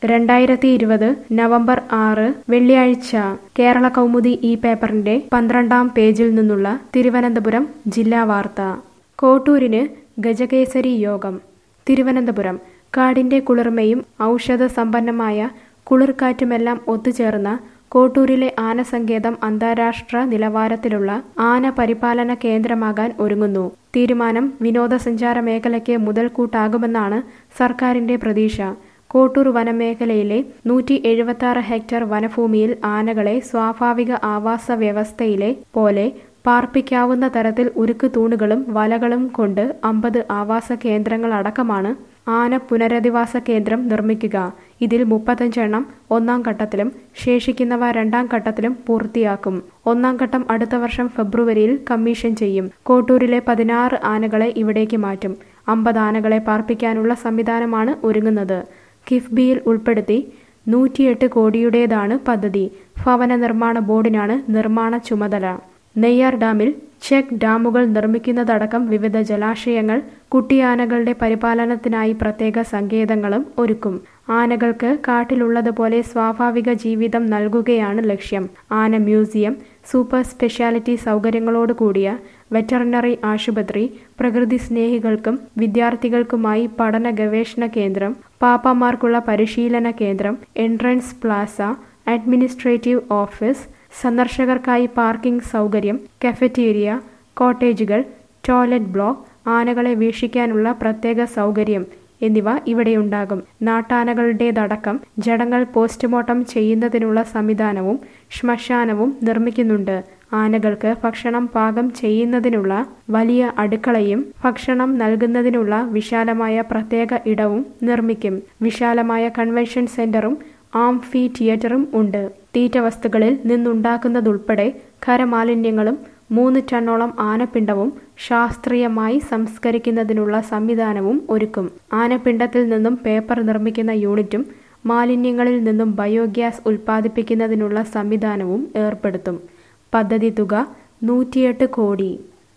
രണ്ടായിരത്തി ഇരുപത് നവംബർ ആറ് വെള്ളിയാഴ്ച കേരള കൗമുദി ഈ പേപ്പറിന്റെ പന്ത്രണ്ടാം പേജിൽ നിന്നുള്ള തിരുവനന്തപുരം ജില്ലാ വാർത്ത കോട്ടൂരിന് ഗജകേസരി യോഗം തിരുവനന്തപുരം കാടിന്റെ കുളിർമയും ഔഷധ സമ്പന്നമായ കുളിർക്കാറ്റുമെല്ലാം ഒത്തുചേർന്ന കോട്ടൂരിലെ ആനസങ്കേതം അന്താരാഷ്ട്ര നിലവാരത്തിലുള്ള ആന പരിപാലന കേന്ദ്രമാകാൻ ഒരുങ്ങുന്നു തീരുമാനം വിനോദസഞ്ചാര മേഖലയ്ക്ക് മുതൽക്കൂട്ടാകുമെന്നാണ് സർക്കാരിന്റെ പ്രതീക്ഷ കോട്ടൂർ വനമേഖലയിലെ നൂറ്റി എഴുപത്തി ആറ് ഹെക്ടർ വനഭൂമിയിൽ ആനകളെ സ്വാഭാവിക ആവാസ വ്യവസ്ഥയിലെ പോലെ പാർപ്പിക്കാവുന്ന തരത്തിൽ ഉരുക്ക് തൂണുകളും വലകളും കൊണ്ട് അമ്പത് ആവാസ കേന്ദ്രങ്ങളടക്കമാണ് ആന പുനരധിവാസ കേന്ദ്രം നിർമ്മിക്കുക ഇതിൽ മുപ്പത്തഞ്ചെണ്ണം ഒന്നാം ഘട്ടത്തിലും ശേഷിക്കുന്നവ രണ്ടാം ഘട്ടത്തിലും പൂർത്തിയാക്കും ഒന്നാം ഘട്ടം അടുത്ത വർഷം ഫെബ്രുവരിയിൽ കമ്മീഷൻ ചെയ്യും കോട്ടൂരിലെ പതിനാറ് ആനകളെ ഇവിടേക്ക് മാറ്റും അമ്പത് ആനകളെ പാർപ്പിക്കാനുള്ള സംവിധാനമാണ് ഒരുങ്ങുന്നത് കിഫ്ബിയിൽ ഉൾപ്പെടുത്തി നൂറ്റിയെട്ട് കോടിയുടേതാണ് പദ്ധതി ഭവന നിർമ്മാണ ബോർഡിനാണ് നിർമ്മാണ ചുമതല നെയ്യാർ ഡാമിൽ ചെക്ക് ഡാമുകൾ നിർമ്മിക്കുന്നതടക്കം വിവിധ ജലാശയങ്ങൾ കുട്ടിയാനകളുടെ പരിപാലനത്തിനായി പ്രത്യേക സങ്കേതങ്ങളും ഒരുക്കും ആനകൾക്ക് കാട്ടിലുള്ളതുപോലെ സ്വാഭാവിക ജീവിതം നൽകുകയാണ് ലക്ഷ്യം ആന മ്യൂസിയം സൂപ്പർ സ്പെഷ്യാലിറ്റി സൗകര്യങ്ങളോട് കൂടിയ വെറ്ററിനറി ആശുപത്രി പ്രകൃതി സ്നേഹികൾക്കും വിദ്യാർത്ഥികൾക്കുമായി പഠന ഗവേഷണ കേന്ദ്രം പാപ്പമാർക്കുള്ള പരിശീലന കേന്ദ്രം എൻട്രൻസ് പ്ലാസ അഡ്മിനിസ്ട്രേറ്റീവ് ഓഫീസ് സന്ദർശകർക്കായി പാർക്കിംഗ് സൗകര്യം കഫറ്റേരിയ കോട്ടേജുകൾ ടോയ്ലറ്റ് ബ്ലോക്ക് ആനകളെ വീക്ഷിക്കാനുള്ള പ്രത്യേക സൗകര്യം എന്നിവ ഇവിടെയുണ്ടാകും നാട്ടാനകളുടേതടക്കം ജഡങ്ങൾ പോസ്റ്റ്മോർട്ടം ചെയ്യുന്നതിനുള്ള സംവിധാനവും ശ്മശാനവും നിർമ്മിക്കുന്നുണ്ട് ആനകൾക്ക് ഭക്ഷണം പാകം ചെയ്യുന്നതിനുള്ള വലിയ അടുക്കളയും ഭക്ഷണം നൽകുന്നതിനുള്ള വിശാലമായ പ്രത്യേക ഇടവും നിർമ്മിക്കും വിശാലമായ കൺവെൻഷൻ സെന്ററും ആംഫി തിയേറ്ററും ഉണ്ട് തീറ്റ വസ്തുക്കളിൽ നിന്നുണ്ടാക്കുന്നതുൾപ്പെടെ ഖരമാലിന്യങ്ങളും മൂന്ന് ടണ്ണോളം ആനപ്പിണ്ടവും ശാസ്ത്രീയമായി സംസ്കരിക്കുന്നതിനുള്ള സംവിധാനവും ഒരുക്കും ആനപ്പിണ്ടത്തിൽ നിന്നും പേപ്പർ നിർമ്മിക്കുന്ന യൂണിറ്റും മാലിന്യങ്ങളിൽ നിന്നും ബയോഗ്യാസ് ഉൽപ്പാദിപ്പിക്കുന്നതിനുള്ള സംവിധാനവും ഏർപ്പെടുത്തും പദ്ധതി തുക നൂറ്റിയെട്ട് കോടി